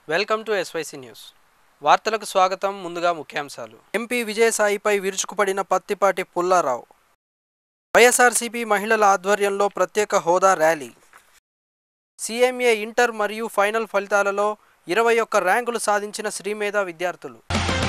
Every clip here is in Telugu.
వెల్కమ్ టు ఎస్వైసి న్యూస్ వార్తలకు స్వాగతం ముందుగా ముఖ్యాంశాలు ఎంపీ విజయసాయిపై విరుచుకుపడిన పత్తిపాటి పుల్లారావు వైఎస్ఆర్సీపీ మహిళల ఆధ్వర్యంలో ప్రత్యేక హోదా ర్యాలీ సిఎంఏ ఇంటర్ మరియు ఫైనల్ ఫలితాలలో ఇరవై ఒక్క ర్యాంకులు సాధించిన శ్రీమేధ విద్యార్థులు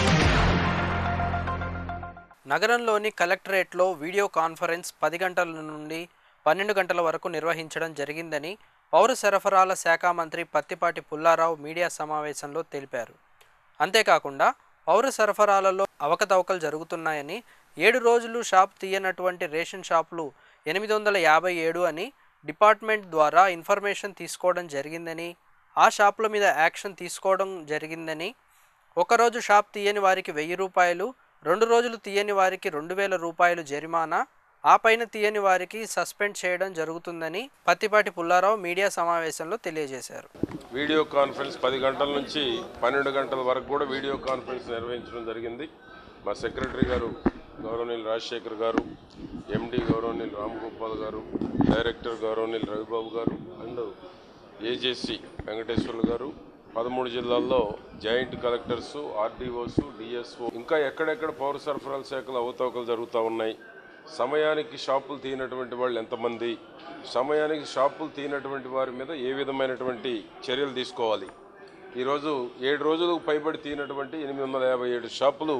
నగరంలోని కలెక్టరేట్లో వీడియో కాన్ఫరెన్స్ పది గంటల నుండి పన్నెండు గంటల వరకు నిర్వహించడం జరిగిందని పౌర సరఫరాల శాఖ మంత్రి పత్తిపాటి పుల్లారావు మీడియా సమావేశంలో తెలిపారు అంతేకాకుండా పౌర సరఫరాలలో అవకతవకలు జరుగుతున్నాయని ఏడు రోజులు షాప్ తీయనటువంటి రేషన్ షాపులు ఎనిమిది వందల యాభై ఏడు అని డిపార్ట్మెంట్ ద్వారా ఇన్ఫర్మేషన్ తీసుకోవడం జరిగిందని ఆ షాపుల మీద యాక్షన్ తీసుకోవడం జరిగిందని ఒకరోజు షాప్ తీయని వారికి వెయ్యి రూపాయలు రెండు రోజులు తీయని వారికి రెండు వేల రూపాయలు జరిమానా ఆ పైన తీయని వారికి సస్పెండ్ చేయడం జరుగుతుందని పత్తిపాటి పుల్లారావు మీడియా సమావేశంలో తెలియజేశారు వీడియో కాన్ఫరెన్స్ పది గంటల నుంచి పన్నెండు గంటల వరకు కూడా వీడియో కాన్ఫరెన్స్ నిర్వహించడం జరిగింది మా సెక్రటరీ గారు గౌరవనీయులు రాజశేఖర్ గారు ఎండి గౌరవనీయులు రామ్ గోపాల్ గారు డైరెక్టర్ గౌరవనీయులు రవిబాబు గారు అండ్ ఏజేసి వెంకటేశ్వర్లు గారు పదమూడు జిల్లాల్లో జాయింట్ కలెక్టర్స్ ఆర్డీఓస్ డిఎస్ఓ ఇంకా ఎక్కడెక్కడ పౌర సరఫరాల శాఖలో అవతవకలు జరుగుతూ ఉన్నాయి సమయానికి షాపులు తీయనటువంటి వాళ్ళు ఎంతమంది సమయానికి షాపులు తీయనటువంటి వారి మీద ఏ విధమైనటువంటి చర్యలు తీసుకోవాలి ఈరోజు ఏడు రోజులకు పైబడి తీయనటువంటి ఎనిమిది వందల యాభై ఏడు షాపులు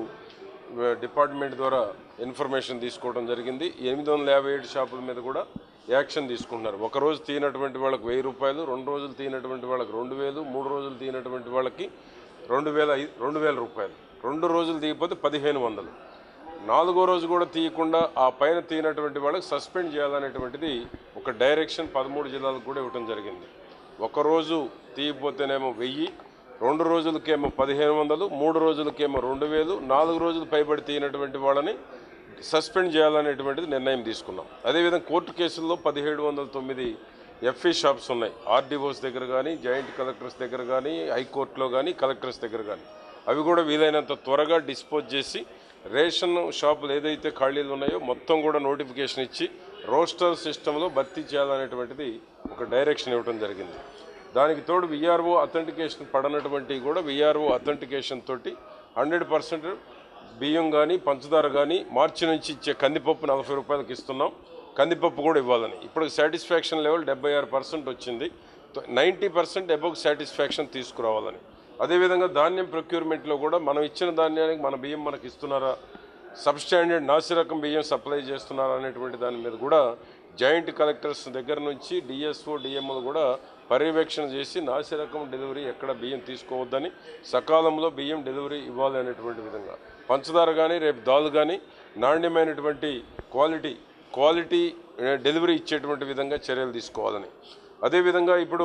ఆ, డిపార్ట్మెంట్ ద్వారా ఇన్ఫర్మేషన్ తీసుకోవడం జరిగింది ఎనిమిది వందల యాభై ఏడు షాపుల మీద కూడా యాక్షన్ తీసుకుంటున్నారు ఒక రోజు తీయనటువంటి వాళ్ళకి వెయ్యి రూపాయలు రెండు రోజులు తీయనటువంటి వాళ్ళకి రెండు వేలు మూడు రోజులు తీయనటువంటి వాళ్ళకి రెండు వేల ఐ- రెండు వేల రూపాయలు రెండు రోజులు తీయకపోతే పదిహేను వందలు నాలుగో రోజు కూడా తీయకుండా ఆ పైన తీయనటువంటి వాళ్ళకి సస్పెండ్ చేయాలనేటువంటిది ఒక డైరెక్షన్ పదమూడు జిల్లాలకు కూడా ఇవ్వడం జరిగింది ఒక రోజు తీయకపోతేనేమో వెయ్యి రెండు రోజులకేమో పదిహేను వందలు మూడు రోజులకేమో రెండు వేలు నాలుగు రోజులు పైబడి తీయనటువంటి వాళ్ళని సస్పెండ్ చేయాలనేటువంటిది నిర్ణయం తీసుకున్నాం అదేవిధంగా కోర్టు కేసుల్లో పదిహేడు వందల తొమ్మిది ఎఫ్ఈ షాప్స్ ఉన్నాయి ఆర్డీఓస్ దగ్గర కానీ జాయింట్ కలెక్టర్స్ దగ్గర కానీ హైకోర్టులో కానీ కలెక్టర్స్ దగ్గర కానీ అవి కూడా వీలైనంత త్వరగా డిస్పోజ్ చేసి రేషన్ షాపులు ఏదైతే ఖాళీలు ఉన్నాయో మొత్తం కూడా నోటిఫికేషన్ ఇచ్చి రోస్టర్ సిస్టంలో భర్తీ చేయాలనేటువంటిది ఒక డైరెక్షన్ ఇవ్వడం జరిగింది దానికి తోడు విఆర్ఓ అథెంటికేషన్ పడనటువంటి కూడా విఆర్ఓ అథెంటికేషన్ తోటి హండ్రెడ్ పర్సెంట్ బియ్యం కానీ పంచదార కానీ మార్చి నుంచి ఇచ్చే కందిపప్పు నలభై రూపాయలకి ఇస్తున్నాం కందిపప్పు కూడా ఇవ్వాలని ఇప్పుడు సాటిస్ఫాక్షన్ లెవెల్ డెబ్బై ఆరు పర్సెంట్ వచ్చింది నైంటీ పర్సెంట్ అబౌవ్ సాటిస్ఫాక్షన్ తీసుకురావాలని అదేవిధంగా ధాన్యం ప్రొక్యూర్మెంట్లో కూడా మనం ఇచ్చిన ధాన్యానికి మన బియ్యం మనకి ఇస్తున్నారా సబ్స్టాండర్డ్ నాసిరకం బియ్యం సప్లై చేస్తున్నారా అనేటువంటి దాని మీద కూడా జాయింట్ కలెక్టర్స్ దగ్గర నుంచి డిఎస్ఓ డిఎంఓలు కూడా పర్యవేక్షణ చేసి నాసిరకం డెలివరీ ఎక్కడ బియ్యం తీసుకోవద్దని సకాలంలో బియ్యం డెలివరీ ఇవ్వాలి అనేటువంటి విధంగా పంచదార కానీ రేపు దాల్ కానీ నాణ్యమైనటువంటి క్వాలిటీ క్వాలిటీ ఏ, డెలివరీ ఇచ్చేటువంటి విధంగా చర్యలు తీసుకోవాలని అదేవిధంగా ఇప్పుడు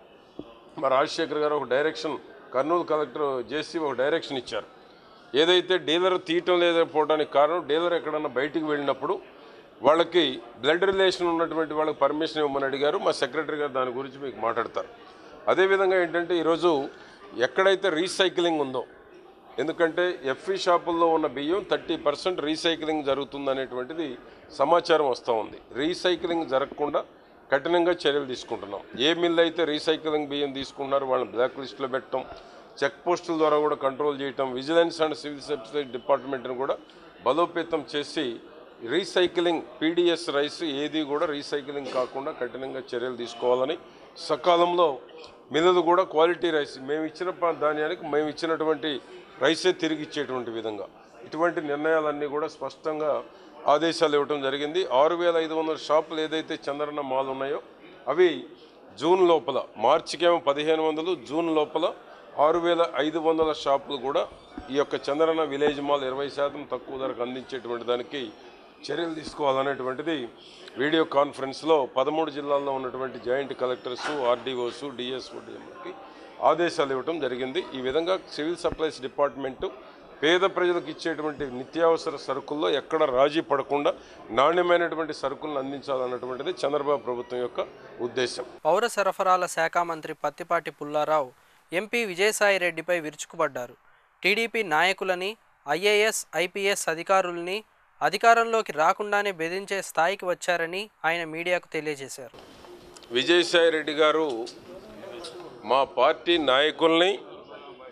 మా రాజశేఖర్ గారు ఒక డైరెక్షన్ కర్నూలు కలెక్టర్ చేసి ఒక డైరెక్షన్ ఇచ్చారు ఏదైతే డీలర్ తీయటం లేకపోవడానికి కారణం డీలర్ ఎక్కడన్నా బయటికి వెళ్ళినప్పుడు వాళ్ళకి బ్లడ్ రిలేషన్ ఉన్నటువంటి వాళ్ళకి పర్మిషన్ ఇవ్వమని అడిగారు మా సెక్రటరీ గారు దాని గురించి మీకు మాట్లాడతారు అదేవిధంగా ఏంటంటే ఈరోజు ఎక్కడైతే రీసైక్లింగ్ ఉందో ఎందుకంటే ఎఫ్ఈ షాపుల్లో ఉన్న బియ్యం థర్టీ పర్సెంట్ రీసైక్లింగ్ జరుగుతుందనేటువంటిది సమాచారం వస్తూ ఉంది రీసైక్లింగ్ జరగకుండా కఠినంగా చర్యలు తీసుకుంటున్నాం ఏ మిల్ అయితే రీసైక్లింగ్ బియ్యం తీసుకుంటున్నారో వాళ్ళని బ్లాక్ లిస్ట్లో పెట్టడం చెక్ పోస్టుల ద్వారా కూడా కంట్రోల్ చేయటం విజిలెన్స్ అండ్ సివిల్ సప్లై డిపార్ట్మెంట్ని కూడా బలోపేతం చేసి రీసైక్లింగ్ పీడిఎస్ రైస్ ఏది కూడా రీసైక్లింగ్ కాకుండా కఠినంగా చర్యలు తీసుకోవాలని సకాలంలో మిల్లులు కూడా క్వాలిటీ రైస్ మేము ఇచ్చిన ప- ధాన్యానికి మేము ఇచ్చినటువంటి రైసే తిరిగి ఇచ్చేటువంటి విధంగా ఇటువంటి నిర్ణయాలన్నీ కూడా స్పష్టంగా ఆదేశాలు ఇవ్వడం జరిగింది ఆరు వేల ఐదు వందల షాపులు ఏదైతే చంద్రన్న మాల్ ఉన్నాయో అవి జూన్ లోపల మార్చికేమో పదిహేను వందలు జూన్ లోపల ఆరు వేల ఐదు వందల షాపులు కూడా ఈ యొక్క చంద్రన్న విలేజ్ మాల్ ఇరవై శాతం తక్కువ ధరకు అందించేటువంటి దానికి చర్యలు తీసుకోవాలనేటువంటిది వీడియో కాన్ఫరెన్స్లో పదమూడు జిల్లాల్లో ఉన్నటువంటి జాయింట్ కలెక్టర్స్ ఆర్డీఓస్ డిఎస్ఓ డిఎంకి ఆదేశాలు ఇవ్వడం జరిగింది ఈ విధంగా సివిల్ సప్లైస్ డిపార్ట్మెంటు పేద ప్రజలకు ఇచ్చేటువంటి నిత్యావసర సరుకుల్లో ఎక్కడ రాజీ పడకుండా నాణ్యమైనటువంటి సరుకులను అందించాలన్నటువంటిది చంద్రబాబు ప్రభుత్వం యొక్క ఉద్దేశం పౌర సరఫరాల శాఖ మంత్రి పత్తిపాటి పుల్లారావు ఎంపీ విజయసాయిరెడ్డిపై విరుచుకుపడ్డారు టీడీపీ నాయకులని ఐఏఎస్ ఐపీఎస్ అధికారుల్ని అధికారంలోకి రాకుండానే బెదిరించే స్థాయికి వచ్చారని ఆయన మీడియాకు తెలియజేశారు విజయసాయి రెడ్డి గారు మా పార్టీ నాయకుల్ని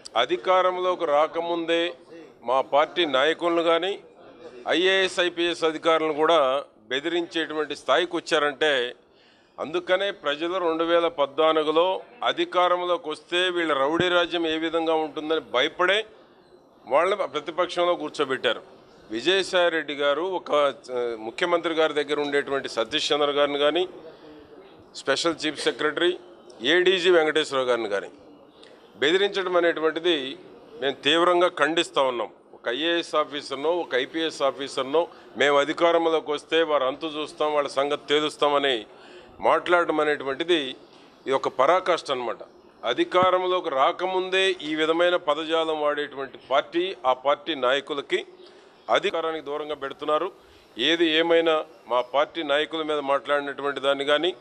అధికారంలోకి రాకముందే మా పార్టీ నాయకులను కానీ ఐఏఎస్ ఐపీఎస్ అధికారులను కూడా బెదిరించేటువంటి స్థాయికి వచ్చారంటే అందుకనే ప్రజలు రెండు వేల పద్నాలుగులో అధికారంలోకి వస్తే వీళ్ళ రౌడీ రాజ్యం ఏ విధంగా ఉంటుందని భయపడే వాళ్ళని ప్రతిపక్షంలో కూర్చోబెట్టారు విజయసాయి రెడ్డి గారు ఒక ఆ, ముఖ్యమంత్రి గారి దగ్గర ఉండేటువంటి సతీష్ చంద్ర గారిని కానీ special chief secretary ADG Venkateswara గారిని కానీ బెదిరించడం అనేటువంటిది మేము తీవ్రంగా ఖండిస్తూ ఉన్నాం ఒక ఐఏఎస్ ఆఫీసర్నో ఒక ఐపీఎస్ ఆఫీసర్నో మేము అధికారంలోకి వస్తే వారు అంతు చూస్తాం వాళ్ళ సంగతి తేలుస్తామని మాట్లాడడం అనేటువంటిది ఇది ఒక పరాకాష్ట అనమాట అధికారంలోకి రాకముందే ఈ విధమైన పదజాలం వాడేటువంటి పార్టీ ఆ పార్టీ నాయకులకి అధికారానికి దూరంగా పెడుతున్నారు ఏది ఏమైనా మా పార్టీ నాయకుల మీద మాట్లాడినటువంటి దాన్ని కానీ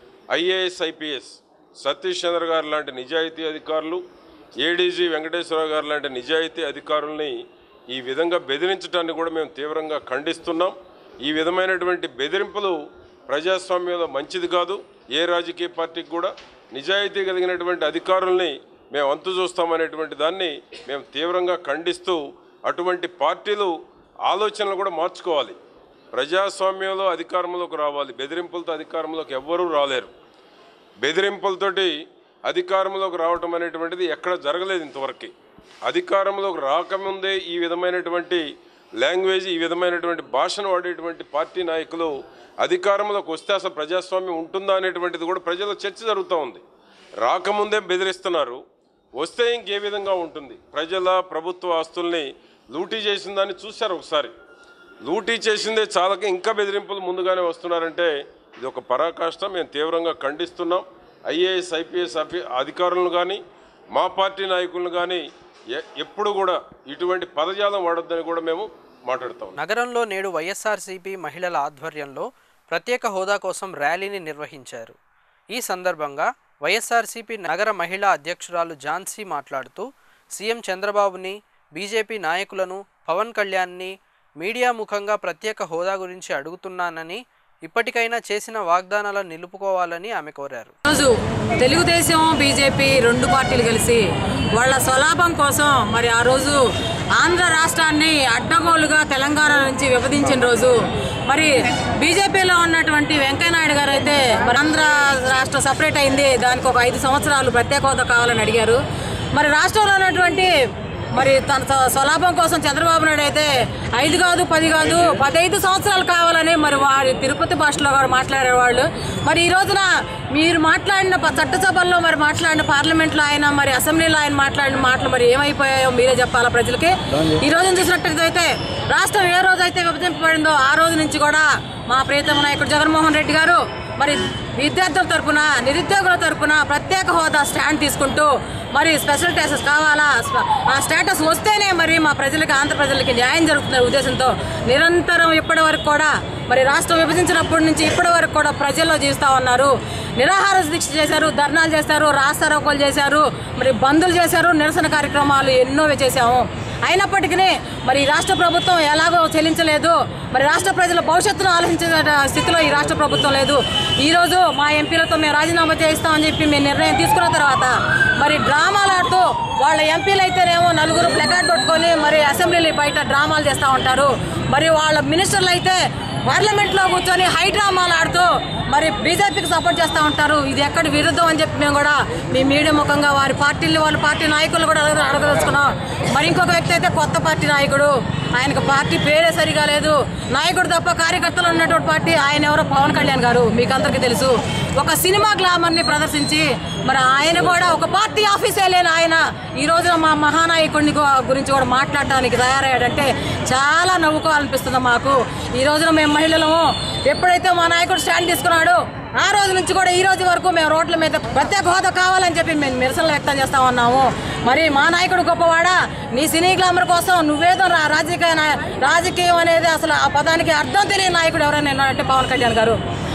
ఐఏఎస్ ఐపీఎస్ సతీష్ చంద్ర గారు లాంటి నిజాయితీ అధికారులు ఏడీజీ వెంకటేశ్వరరావు గారు లాంటి నిజాయితీ అధికారుల్ని ఈ విధంగా బెదిరించడాన్ని కూడా మేము తీవ్రంగా ఖండిస్తున్నాం ఈ విధమైనటువంటి బెదిరింపులు ప్రజాస్వామ్యంలో మంచిది కాదు ఏ రాజకీయ పార్టీకి కూడా నిజాయితీ కలిగినటువంటి అధికారుల్ని మేము అంతు చూస్తామనేటువంటి దాన్ని మేము తీవ్రంగా ఖండిస్తూ అటువంటి పార్టీలు ఆలోచనలు కూడా మార్చుకోవాలి ప్రజాస్వామ్యంలో అధికారంలోకి రావాలి బెదిరింపులతో అధికారంలోకి ఎవ్వరూ రాలేరు బెదిరింపులతోటి అధికారంలోకి రావటం అనేటువంటిది ఎక్కడ జరగలేదు ఇంతవరకు అధికారంలోకి రాకముందే ఈ విధమైనటువంటి లాంగ్వేజ్ ఈ విధమైనటువంటి భాషను వాడేటువంటి పార్టీ నాయకులు అధికారంలోకి వస్తే అసలు ప్రజాస్వామ్యం ఉంటుందా అనేటువంటిది కూడా ప్రజల చర్చ జరుగుతూ ఉంది రాకముందే బెదిరిస్తున్నారు వస్తే ఇంకే విధంగా ఉంటుంది ప్రజల ప్రభుత్వ ఆస్తుల్ని లూటీ చేసిన దాన్ని చూశారు ఒకసారి లూటీ చేసిందే చాలక ఇంకా బెదిరింపులు ముందుగానే వస్తున్నారంటే ఇది ఒక పరాకాష్ట మేము తీవ్రంగా ఖండిస్తున్నాం ఐఏఎస్ ఐపీఎస్ అఫీ అధికారులను కానీ మా పార్టీ నాయకులను కానీ ఎ- ఎప్పుడు కూడా ఇటువంటి పదజాలం వాడొద్దని కూడా మేము మాట్లాడుతాం నగరంలో నేడు వైఎస్ఆర్సీపీ మహిళల ఆధ్వర్యంలో ప్రత్యేక హోదా కోసం ర్యాలీని నిర్వహించారు ఈ సందర్భంగా వైఎస్ఆర్సీపీ నగర మహిళా అధ్యక్షురాలు ఝాన్సీ మాట్లాడుతూ సీఎం చంద్రబాబుని బీజేపీ నాయకులను పవన్ కళ్యాణ్ని మీడియా ముఖంగా ప్రత్యేక హోదా గురించి అడుగుతున్నానని ఇప్పటికైనా చేసిన వాగ్దానాలను నిలుపుకోవాలని ఆమె కోరారు రోజు తెలుగుదేశం బీజేపీ రెండు పార్టీలు కలిసి వాళ్ళ స్వలాభం కోసం మరి ఆ రోజు ఆంధ్ర రాష్ట్రాన్ని అడ్డగోలుగా తెలంగాణ నుంచి విభజించిన రోజు మరి బీజేపీలో ఉన్నటువంటి వెంకయ్యనాయుడు గారు అయితే మరి ఆంధ్ర రాష్ట్రం సపరేట్ అయింది దానికి ఒక ఐదు సంవత్సరాలు ప్రత్యేక హోదా కావాలని అడిగారు మరి రాష్ట్రంలో ఉన్నటువంటి మరి తన స్వ- స్వలాభం కోసం చంద్రబాబు నాయుడు అయితే ఐదు కాదు పది కాదు పదైదు సంవత్సరాలు కావాలని మరి వారి తిరుపతి భాషలో కూడా మాట్లాడేవాళ్ళు మరి ఈ రోజున మీరు మాట్లాడిన ప- చట్టసభల్లో మరి మాట్లాడిన పార్లమెంట్లో ఆయన మరి అసెంబ్లీలో ఆయన మాట్లాడిన మాటలు మరి ఏమైపోయాయో మీరే చెప్పాలా ప్రజలకి ఈ రోజున చూసినట్టయితే రాష్ట్రం ఏ రోజు అయితే విభజింపబడిందో ఆ రోజు నుంచి కూడా మా ప్రియతమ నాయకుడు జగన్మోహన్ రెడ్డి గారు మరి విద్యార్థుల తరపున నిరుద్యోగుల తరపున ప్రత్యేక హోదా స్టాండ్ తీసుకుంటూ మరి స్పెషల్ స్టేటస్ కావాలా స్ప- ఆ స్టేటస్ వస్తేనే మరి మా ప్రజలకి ఆంధ్ర ప్రజలకి న్యాయం జరుగుతున్న ఉద్దేశంతో నిరంతరం ఇప్పటి వరకు కూడా మరి రాష్ట్రం విభజించినప్పటి నుంచి ఇప్పటి వరకు కూడా ప్రజల్లో జీవిస్తా ఉన్నారు నిరాహార దీక్ష చేశారు ధర్నాలు చేశారు రాస్తారోకోలు చేశారు మరి బంధులు చేశారు నిరసన కార్యక్రమాలు ఎన్నో చేశాము అయినప్పటికీ మరి ఈ రాష్ట్ర ప్రభుత్వం ఎలాగో చెల్లించలేదు మరి రాష్ట్ర ప్రజల భవిష్యత్తును ఆలోచించే స్థితిలో ఈ రాష్ట్ర ప్రభుత్వం లేదు ఈ రోజు మా ఎంపీలతో మేము రాజీనామా చేయిస్తామని చెప్పి మేము నిర్ణయం తీసుకున్న తర్వాత మరి డ్రామాలు ఆడుతూ వాళ్ళ ఎంపీలు అయితేనేమో నలుగురు ప్లకార్డ్ పట్టుకొని మరి అసెంబ్లీ బయట డ్రామాలు చేస్తూ ఉంటారు మరి వాళ్ళ మినిస్టర్లు అయితే పార్లమెంట్లో కూర్చొని హై డ్రామాలు ఆడుతూ మరి బీజేపీకి సపోర్ట్ చేస్తూ ఉంటారు ఇది ఎక్కడి విరుద్ధం అని చెప్పి మేము కూడా మీ మీడియా ముఖంగా వారి పార్టీలు వాళ్ళ పార్టీ నాయకులు కూడా అడగ అడగదలుచుకున్నాం మరి ఇంకొక వ్యక్తి అయితే కొత్త పార్టీ నాయకుడు ఆయనకు పార్టీ పేరే సరిగా లేదు నాయకుడు తప్ప కార్యకర్తలు ఉన్నటువంటి పార్టీ ఆయన ఎవరో పవన్ కళ్యాణ్ గారు మీకు అందరికీ తెలుసు ఒక సినిమా గ్లామర్ని ప్రదర్శించి మరి ఆయన కూడా ఒక పార్టీ ఆఫీసే లేని ఆయన ఈ రోజున మా మహానాయకుడిని గు- గురించి కూడా మాట్లాడటానికి తయారయ్యాడంటే చాలా నవ్వుకోవాలనిపిస్తుంది మాకు ఈ రోజున మేము మహిళలము ఎప్పుడైతే మా నాయకుడు స్టాండ్ తీసుకున్నాడు ఆ రోజు నుంచి కూడా ఈ రోజు వరకు మేము రోడ్ల మీద ప్రత్యేక హోదా కావాలని చెప్పి మేము నిరసనలు వ్యక్తం చేస్తా ఉన్నాము మరి మా నాయకుడు గొప్పవాడా నీ సినీ గ్లామర్ కోసం నువ్వేదో రా- రాజకీయ నాయ- రాజకీయం అనేది అసలు ఆ పదానికి అర్థం తెలియని నాయకుడు ఎవరైనా ఉన్నారంటే పవన్ కళ్యాణ్ గారు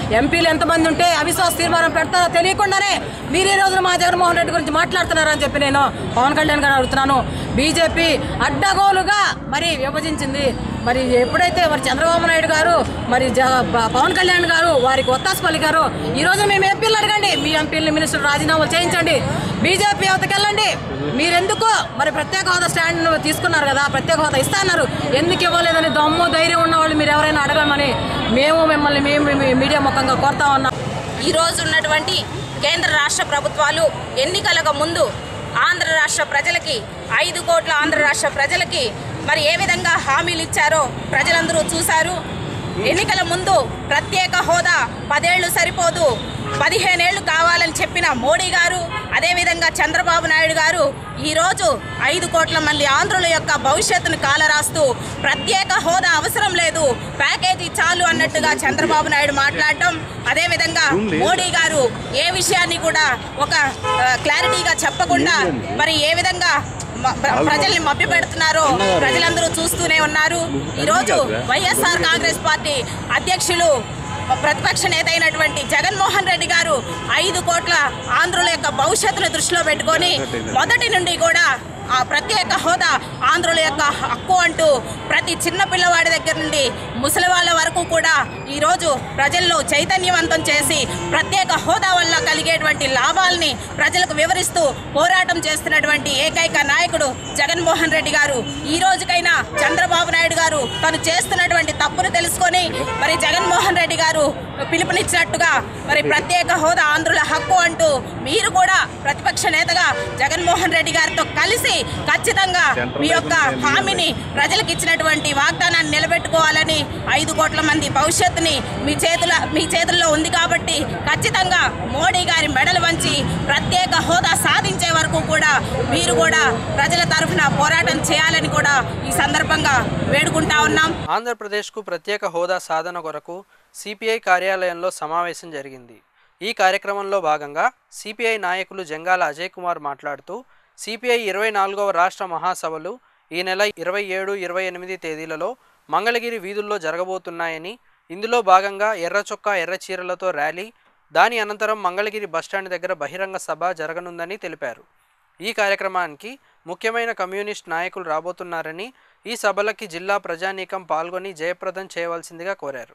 ఎంపీలు ఎంతమంది ఉంటే అవిశ్వాస తీర్మానం పెడతారో తెలియకుండానే మీరు ఈ రోజున మా జగన్మోహన్ రెడ్డి గురించి మాట్లాడుతున్నారని చెప్పి నేను పవన్ కళ్యాణ్ గారు అడుగుతున్నాను బీజేపీ అడ్డగోలుగా మరి విభజించింది మరి ఎప్పుడైతే మరి చంద్రబాబు నాయుడు గారు మరి జ- ప- పవన్ కళ్యాణ్ గారు వారికి ఒత్తాసు పలికారు ఈ రోజు మేము ఎంపీలు అడగండి మీ ఎంపీలు మినిస్టర్ రాజీనామాలు చేయించండి బీజేపీ అవతకెళ్ళండి మీరెందుకు మరి ప్రత్యేక హోదా స్టాండ్ తీసుకున్నారు కదా ప్రత్యేక హోదా ఇస్తా అన్నారు ఎందుకు ఇవ్వలేదని దమ్ము ధైర్యం ఉన్న వాళ్ళు మీరు ఎవరైనా అడగమని మేము మిమ్మల్ని మేము మీ మీడియా ముఖంగా కోరుతా ఉన్నాం ఈ రోజు ఉన్నటువంటి కేంద్ర రాష్ట్ర ప్రభుత్వాలు ఎన్నికలకు ముందు ఆంధ్ర రాష్ట్ర ప్రజలకి ఐదు కోట్ల ఆంధ్ర రాష్ట్ర ప్రజలకి మరి ఏ విధంగా హామీలు ఇచ్చారో ప్రజలందరూ చూశారు ఎన్నికల ముందు ప్రత్యేక హోదా పదేళ్లు సరిపోదు పదిహేనేళ్లు కావాలని చెప్పిన మోడీ గారు అదేవిధంగా చంద్రబాబు నాయుడు గారు ఈరోజు ఐదు కోట్ల మంది ఆంధ్రుల యొక్క భవిష్యత్తును కాలరాస్తూ ప్రత్యేక హోదా అవసరం లేదు ప్యాకేజీ చాలు అన్నట్టుగా చంద్రబాబు నాయుడు మాట్లాడటం అదేవిధంగా మోడీ గారు ఏ విషయాన్ని కూడా ఒక ఆ, క్లారిటీగా చెప్పకుండా మరి ఏ విధంగా మ- ప్ర- ప్రజల్ని మభ్య పెడుతున్నారో ప్రజలందరూ చూస్తూనే ఉన్నారు ఈరోజు వైఎస్ఆర్ కాంగ్రెస్ పార్టీ అధ్యక్షులు ప్రతిపక్ష నేత అయినటువంటి జగన్మోహన్ రెడ్డి గారు ఐదు కోట్ల ఆంధ్రుల యొక్క భవిష్యత్తును దృష్టిలో పెట్టుకొని మొదటి నుండి కూడా ఆ ప్రత్యేక హోదా ఆంధ్రుల యొక్క హక్కు అంటూ ప్రతి చిన్న పిల్లవాడి దగ్గర నుండి ముసలి వాళ్ళ వరకు కూడా ఈరోజు ప్రజల్లో చైతన్యవంతం చేసి ప్రత్యేక హోదా వల్ల కలిగేటువంటి లాభాల్ని ప్రజలకు వివరిస్తూ పోరాటం చేస్తున్నటువంటి ఏకైక నాయకుడు జగన్మోహన్ రెడ్డి గారు ఈ రోజుకైనా చంద్రబాబు నాయుడు గారు తను చేస్తున్నటువంటి తప్పును తెలుసుకొని మరి జగన్మోహన్ రెడ్డి గారు పిలుపునిచ్చినట్టుగా మరి ప్రత్యేక హోదా ఆంధ్రుల హక్కు అంటూ మీరు కూడా ప్రతిపక్ష నేతగా జగన్మోహన్ రెడ్డి గారితో కలిసి ఖచ్చితంగా మీ యొక్క హామీని ప్రజలకు ఇచ్చినటువంటి వాగ్దానాన్ని నిలబెట్టుకోవాలని ఐదు కోట్ల మంది భవిష్యత్తుని మీ చేతుల మీ చేతుల్లో ఉంది కాబట్టి ఖచ్చితంగా మోడీ గారి మెడలు వంచి ప్రత్యేక హోదా సాధించే వరకు కూడా మీరు కూడా ప్రజల తరఫున పోరాటం చేయాలని కూడా ఈ సందర్భంగా వేడుకుంటా ఉన్నాం ఆంధ్రప్రదేశ్కు ప్రత్యేక హోదా సాధన కొరకు సిపిఐ కార్యాలయంలో సమావేశం జరిగింది ఈ కార్యక్రమంలో భాగంగా సిపిఐ నాయకులు జంగాల అజయ్ కుమార్ మాట్లాడుతూ సిపిఐ ఇరవై నాలుగవ రాష్ట్ర మహాసభలు ఈ నెల ఇరవై ఏడు ఇరవై ఎనిమిది తేదీలలో మంగళగిరి వీధుల్లో జరగబోతున్నాయని ఇందులో భాగంగా ఎర్ర చొక్కా ఎర్ర చీరలతో ర్యాలీ దాని అనంతరం మంగళగిరి బస్టాండ్ దగ్గర బహిరంగ సభ జరగనుందని తెలిపారు ఈ కార్యక్రమానికి ముఖ్యమైన కమ్యూనిస్ట్ నాయకులు రాబోతున్నారని ఈ సభలకి జిల్లా ప్రజానీకం పాల్గొని జయప్రదం చేయవలసిందిగా కోరారు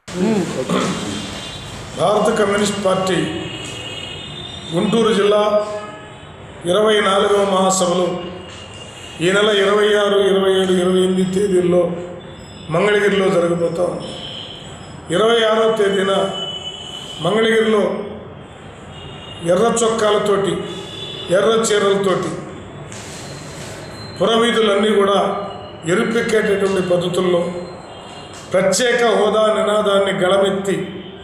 భారత కమ్యూనిస్ట్ పార్టీ గుంటూరు జిల్లా ఇరవై నాలుగవ మహాసభలు ఈ నెల ఇరవై ఆరు ఇరవై ఏడు ఇరవై ఎనిమిది తేదీల్లో మంగళగిరిలో జరగబోతాం ఇరవై ఆరో తేదీన మంగళగిరిలో ఎర్ర చొక్కాలతోటి ఎర్ర చీరలతోటి పురవీధులన్నీ కూడా ఎరుపెక్కేటటువంటి పద్ధతుల్లో ప్రత్యేక హోదా నినాదాన్ని గళమెత్తి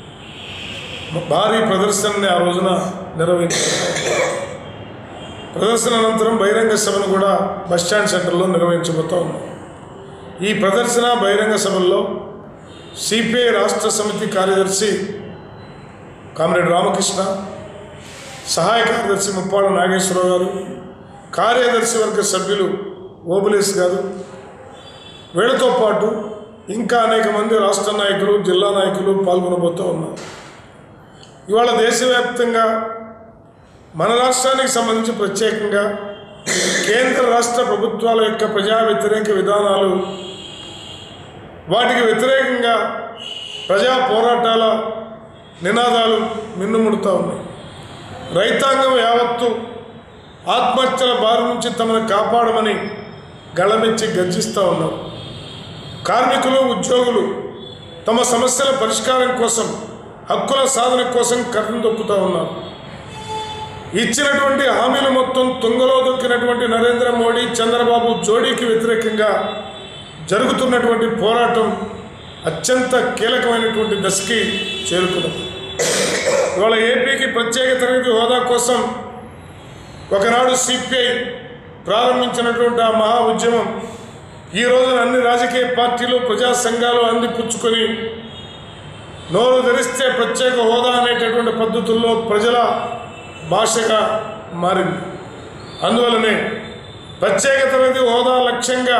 భారీ ప్రదర్శనని ఆ రోజున నిర్వహించారు ప్రదర్శన అనంతరం బహిరంగ సభను కూడా బస్టాండ్ సెంటర్లో నిర్వహించబోతా ఉన్నాం ఈ ప్రదర్శన బహిరంగ సభల్లో సిపిఐ రాష్ట్ర సమితి కార్యదర్శి కామ్రేడ్ రామకృష్ణ సహాయ కార్యదర్శి ముప్పాళ్ళ నాగేశ్వరరావు గారు కార్యదర్శి వర్గ సభ్యులు ఓబులేస్ గారు వీళ్ళతో పాటు ఇంకా అనేక మంది రాష్ట్ర నాయకులు జిల్లా నాయకులు పాల్గొనబోతూ ఉన్నారు ఇవాళ దేశవ్యాప్తంగా మన రాష్ట్రానికి సంబంధించి ప్రత్యేకంగా కేంద్ర రాష్ట్ర ప్రభుత్వాల యొక్క ప్రజా వ్యతిరేక విధానాలు వాటికి వ్యతిరేకంగా ప్రజా పోరాటాల నినాదాలు మిన్నుముడుతూ ఉన్నాయి రైతాంగం యావత్తు ఆత్మహత్యల బారి నుంచి తమను కాపాడమని గళమెచ్చి గర్జిస్తూ ఉన్నారు కార్మికులు ఉద్యోగులు తమ సమస్యల పరిష్కారం కోసం హక్కుల సాధన కోసం కర్రం దొక్కుతూ ఉన్నారు ఇచ్చినటువంటి హామీలు మొత్తం తుంగలో దొక్కినటువంటి నరేంద్ర మోడీ చంద్రబాబు జోడీకి వ్యతిరేకంగా జరుగుతున్నటువంటి పోరాటం అత్యంత కీలకమైనటువంటి దశకి చేరుకున్నది ఇవాళ ఏపీకి ప్రత్యేక తరగతి హోదా కోసం ఒకనాడు సిపిఐ ప్రారంభించినటువంటి ఆ మహా ఉద్యమం ఈ రోజున అన్ని రాజకీయ పార్టీలు ప్రజా సంఘాలు అందిపుచ్చుకొని నోరు ధరిస్తే ప్రత్యేక హోదా అనేటటువంటి పద్ధతుల్లో ప్రజల భాషగా మారింది అందువలనే ప్రత్యేక తరగతి హోదా లక్ష్యంగా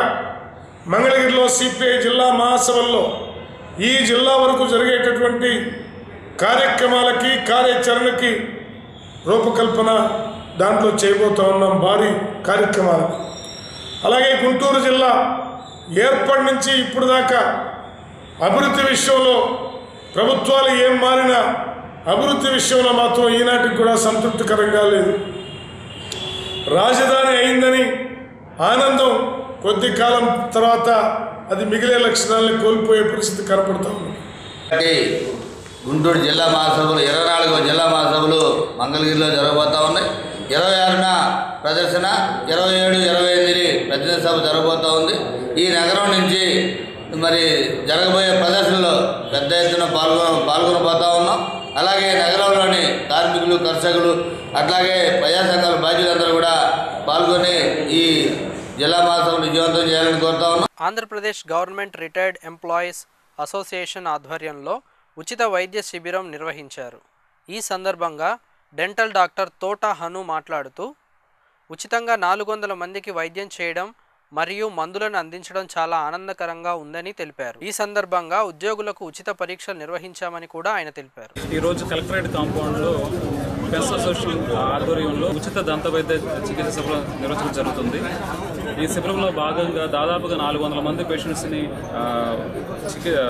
మంగళగిరిలో సిపిఐ జిల్లా మహాసభల్లో ఈ జిల్లా వరకు జరిగేటటువంటి కార్యక్రమాలకి కార్యాచరణకి రూపకల్పన దాంట్లో చేయబోతా ఉన్నాం భారీ కార్యక్రమాలకు అలాగే గుంటూరు జిల్లా ఏర్పడి నుంచి ఇప్పుడు దాకా అభివృద్ధి విషయంలో ప్రభుత్వాలు ఏం మారినా అభివృద్ధి విషయంలో మాత్రం ఈనాటికి కూడా సంతృప్తికరంగా లేదు రాజధాని అయిందని ఆనందం కొద్ది కాలం తర్వాత అది మిగిలే లక్షణాలను కోల్పోయే పరిస్థితి కనపడుతూ ఉంది కాబట్టి గుంటూరు జిల్లా మహాసభలు ఇరవై నాలుగో జిల్లా మహాసభలు మంగళగిరిలో జరగబోతా ఉన్నాయి ఇరవై ఆరున ప్రదర్శన ఇరవై ఏడు ఇరవై ఎనిమిది ప్రతినిధి సభ జరగబోతా ఉంది ఈ నగరం నుంచి మరి జరగబోయే ప్రదర్శనలో పెద్ద ఎత్తున పాల్గొ పాల్గొనబోతా ఉన్నాం అలాగే నగరంలోని కార్మికులు కర్షకులు అట్లాగే ప్రజా సంఘాల బాధ్యులందరూ కూడా పాల్గొని ఈ జిల్లా మహాసభలు విజయవంతం చేయాలని కోరుతా ఉన్నాం Andhra Pradesh government retired employees association ఆధ్వర్యంలో ఉచిత వైద్య శిబిరం నిర్వహించారు ఈ సందర్భంగా డెంటల్ డాక్టర్ తోట హను మాట్లాడుతూ ఉచితంగా నాలుగు వందల మందికి వైద్యం చేయడం మరియు మందులను అందించడం చాలా ఆనందకరంగా ఉందని తెలిపారు ఈ సందర్భంగా ఉద్యోగులకు ఉచిత పరీక్షలు నిర్వహించామని కూడా ఆయన తెలిపారు ఈరోజు కలెక్టరేట్ కాంపౌండ్లో పెన్స్ అసోసియేషన్ ఆధ్వర్యంలో ఉచిత దంత వైద్య చికిత్స శిబిరం నిర్వహించడం జరుగుతుంది ఈ శిబిరంలో భాగంగా దాదాపుగా నాలుగు వందల మంది పేషెంట్స్ని ఆ, చికి ఆ,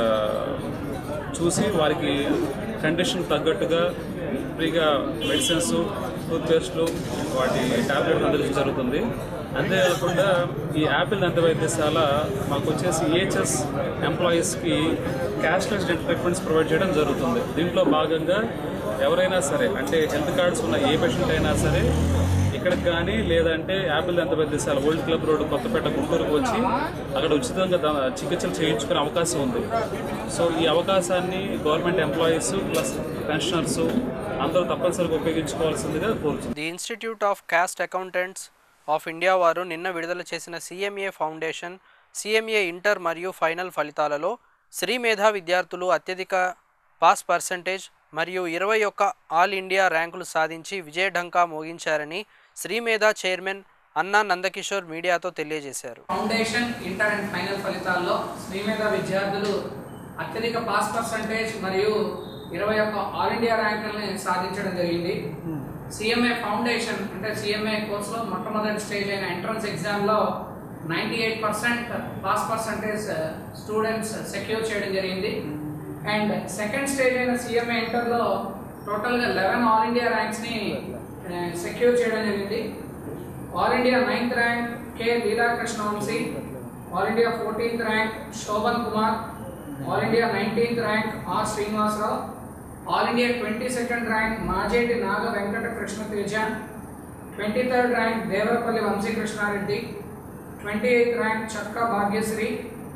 చూసి వారికి కండిషన్ తగ్గట్టుగా ఫ్రీగా మెడిసిన్స్ టూత్పేస్ట్లు వాటి టాబ్లెట్లు అందించడం జరుగుతుంది అంతేకాకుండా ఈ యాపిల్ దంత వైద్యశాల మాకు వచ్చేసి ఈహెచ్ఎస్ ఎంప్లాయీస్కి క్యాష్లెస్ డెంటల్ ట్రీట్మెంట్స్ ప్రొవైడ్ చేయడం జరుగుతుంది దీంట్లో భాగంగా ఎవరైనా సరే అంటే హెల్త్ కార్డ్స్ ఉన్న ఏ పేషెంట్ అయినా సరే ఇక్కడికి కానీ లేదంటే యాపిల్ దంత వైద్యశాల ఓల్డ్ క్లబ్ రోడ్ కొత్తపేట గుంటూరుకు వచ్చి అక్కడ ఉచితంగా ద- చికిత్సలు చేయించుకునే అవకాశం ఉంది సో ఈ అవకాశాన్ని గవర్నమెంట్ ఎంప్లాయీస్ ప్లస్ పెన్షనర్స్ అందరూ తప్పనిసరిగా ఉపయోగించుకోవాల్సిందిగా కోరుతున్నాను the institute of cost accountants of India వారు నిన్న విడుదల చేసిన సిఎంఏ ఫౌండేషన్ సిఎంఏ ఇంటర్ మరియు ఫైనల్ ఫలితాలలో శ్రీ మేధా విద్యార్థులు అత్యధిక పాస్ పర్సంటేజ్ మరియు ఇరవై ఒక్క ఆల్ ఇండియా ర్యాంకులు సాధించి విజయఢంకా మోగించారని శ్రీమేధా చైర్మన్ అన్నా నందకిషోర్ మీడియాతో తెలియజేశారు ఫౌండేషన్ ఇంటర్ అండ్ ఫైనల్ ఫలితాల్లో శ్రీమేధ విద్యార్థులు అత్యధిక పాస్ పర్సంటేజ్ మరియు ఇరవై ఒక్క ఆల్ ఇండియా ర్యాంకుల్ని సాధించడం జరిగింది సిఎంఏ ఫౌండేషన్ అంటే సిఎంఏ కోర్సులో మొట్టమొదటి స్టేజ్ అయిన ఎంట్రన్స్ ఎగ్జామ్లో ninety eight percent pass percentage students secure చేయడం జరిగింది అండ్ సెకండ్ స్టేజ్ అయిన సిఎంఏ ఇంటర్లో టోటల్గా లెవెన్ ఆల్ ఇండియా ర్యాంక్స్ని సెక్యూర్ చేయడం జరిగింది all India ninth rank K Leelakrishna Vamsi all India fourteenth rank Shobhan Kumar all India nineteenth rank R Srinivasarao all India twenty second rank Majeti Naga Venkata Krishna Teja twenty third rank Devarapalli Vamsikrishnareddy twenty eighth rank Chakka Bhagyashri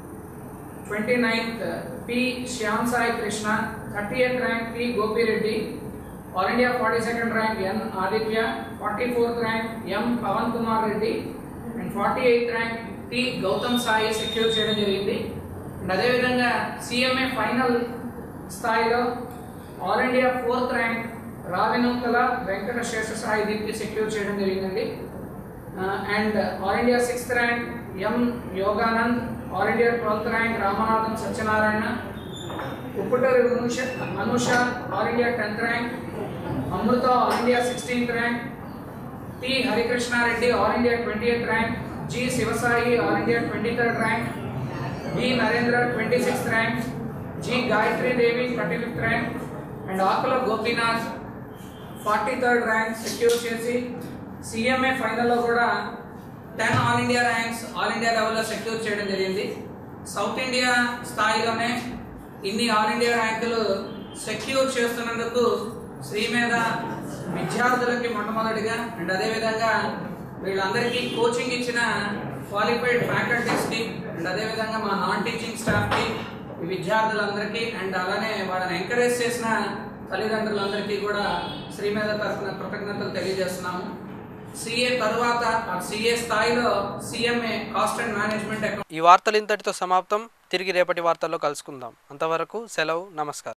twenty ninth P Shyam Sai Krishna thirty eighth rank P Gopireddy all India forty second rank N Aditya forty fourth rank M Pavan Kumar Reddy and forty eighth rank T Gautam Sai secure చేయడం జరిగింది అండ్ అదేవిధంగా సిఎంఏ ఫైనల్ స్థాయిలో all India fourth rank Ravinuthala Venkata Sesha Sai Deepti secure చేయడం జరిగిందండి and all India sixth rank M Yoganand all India twelfth rank Ramanathan Satyanarayana Upputuri Anusha Anusha all India tenth rank Amrutha all India sixteenth rank T Harikrishnareddy all India twenty eighth rank G Sivasai all India twenty third rank B Narendra twenty sixth rank G Gayatri Devi thirty fifth rank and Akula Gopinath forty third rank secure చేసి సిఎంఏ ఫైనల్లో కూడా ten all India ranks all India లెవెల్లో సెక్యూర్ చేయడం జరిగింది సౌత్ ఇండియా స్థాయిలోనే ఇన్ని ఆల్ ఇండియా ర్యాంకులు సెక్యూర్ చేస్తున్నందుకు శ్రీ మీద విద్యార్థులకి మొట్టమొదటిగా అండ్ అదేవిధంగా వీళ్ళందరికీ కోచింగ్ ఇచ్చిన క్వాలిఫైడ్ ఫ్యాకల్టీస్కి అండ్ అదేవిధంగా మా నాన్ టీచింగ్ స్టాఫ్కి ఈ విద్యార్థులందరికీ అండ్ అలానే వాళ్ళని ఎంకరేజ్ చేసిన తల్లిదండ్రులందరికీ కూడా శ్రీమేధ తరఫున కృతజ్ఞతలు తెలియజేస్తున్నాము సిఏ తరువాత సిఏ స్థాయిలో సిఎంఏ కాస్ట్ అండ్ మేనేజ్మెంట్ ఈ వార్తలు ఇంతటితో సమాప్తం తిరిగి రేపటి వార్తల్లో కలుసుకుందాం అంతవరకు సెలవు నమస్కారం